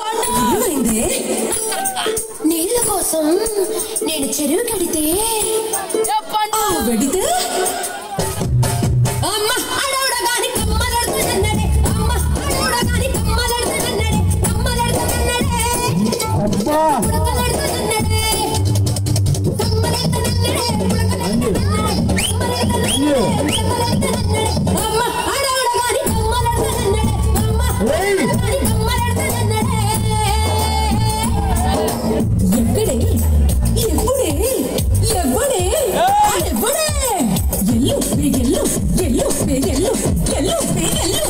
ఏమైంది నీళ్ళ కోసం నేను చెరువు కడితే ఆ వెడితే అమ్మ అడవుడగాని కమ్మలాడుతానన్నాడే అమ్మ అడవుడగాని కమ్మలాడుతానన్నాడే కమ్మలాడుతానన్నాడే ఉడకలాడుతానన్నాడే కమ్మలాడుతానన్నాడే ఉడకలాడుతానన్నాడే కమ్మలాడుతానన్నాడే ఉడకలాడుతానన్నాడే అమ్మ అడవుడగాని కమ్మలాడుతానన్నాడే అమ్మ అడవుడగాని కమ్మలాడుతానన్నాడే ఎక్కడే ఎప్పుడే ఎవ్వడే ఎవ్వడే ఎల్లు ఎల్లు ఎల్లు ఎల్లు ఎల్లు ఎల్లు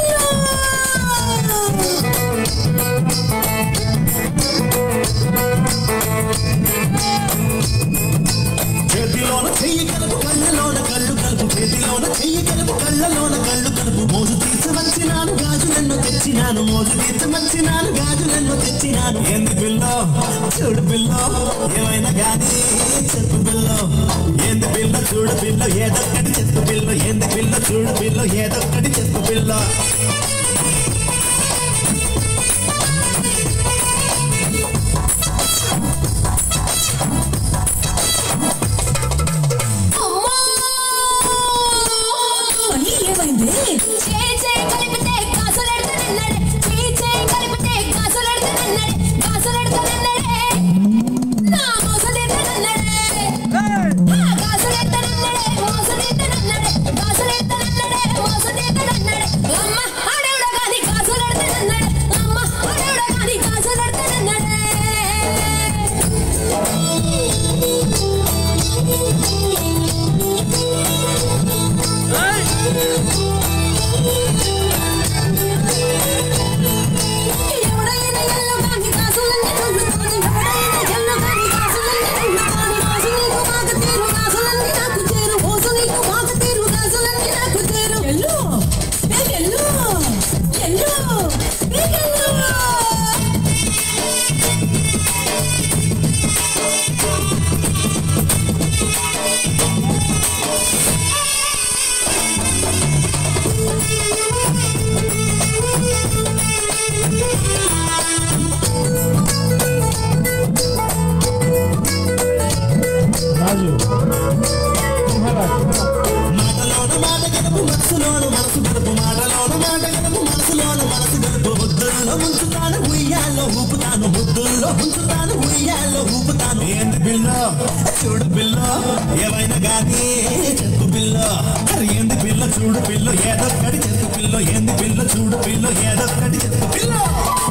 చేతిలోన చెయ్యి కలుపు కళ్ళలోన కళ్ళు కలుపు చేతిలోన చెయ్యి కలుపు కళ్ళలోన కళ్ళు కలుపు మోజు తీసి వచ్చినాను గాజులెన్నో తెచ్చినాను మోజు తీసి వచ్చినాను గాజులెన్నో తెచ్చినాను ఎందు పిల్లో చూడు పిల్లో ఏమైనా గానీ చెప్పు పిల్లో ఎందు పిల్ల చూడు పిల్ల ఏదొక్కటి చెప్పు పిల్ల ఎందు పిల్ల చూడు పిల్ల ఏదొక్కటి చెప్పు పిల్ల మళ్ళీ ఏమైంది చేయి చేయి కలిపితే కాసులెడతానన్నాడే చేయి చేయి కలిపితే కాసులెడతానన్నాడే కాసులెడతానన్నాడే నా మోసలేడతానన్నాడే ఆ కాసులెడతానన్నాడే మోసలేడతానన్నాడే కాసులెడతానన్నాడే మోసలేడతానన్నాడే అమ్మ ఆడేవుడ గాని కాసులెడతానన్నాడే అమ్మ ఆడేవుడ గాని ఎవడైనా ఎల్లు గాని కాసులన్నీ తుల్లుతాని ఎవడైనా ఎల్లు గాని కాసులన్నీ తుల్లుతాని కాసు నీకు మాక తీరు కాసులన్నీ నాకు చేరు మోసు నీకు మాక తీరు కాసులన్నీ నాకు చేరు ఎల్లు ఎల్లు ఎల్లు ఎల్లు మాటలోన మాట గడుపు మనసులోన మనసు గడుపు మాటలోన మాట గడుపు మనసులోన మనసు గడుపు ముద్దుల్లో ఉంచుతాను ఉయ్యాల్లో ఊపుతాను ముద్దుల్లో ఉంచుతాను ఉయ్యాల్లో ఊపుతాను ఏంది పిల్లో చూడు పిల్లో ఏమైనా గానీ చెప్పు పిల్లో అరే ఏంది పిల్ల చూడు పిల్ల ఏదొక్కడి చెప్పు పిల్ల ఏంది పిల్ల చూడు పిల్ల ఏదొక్కడి చెప్పు పిల్ల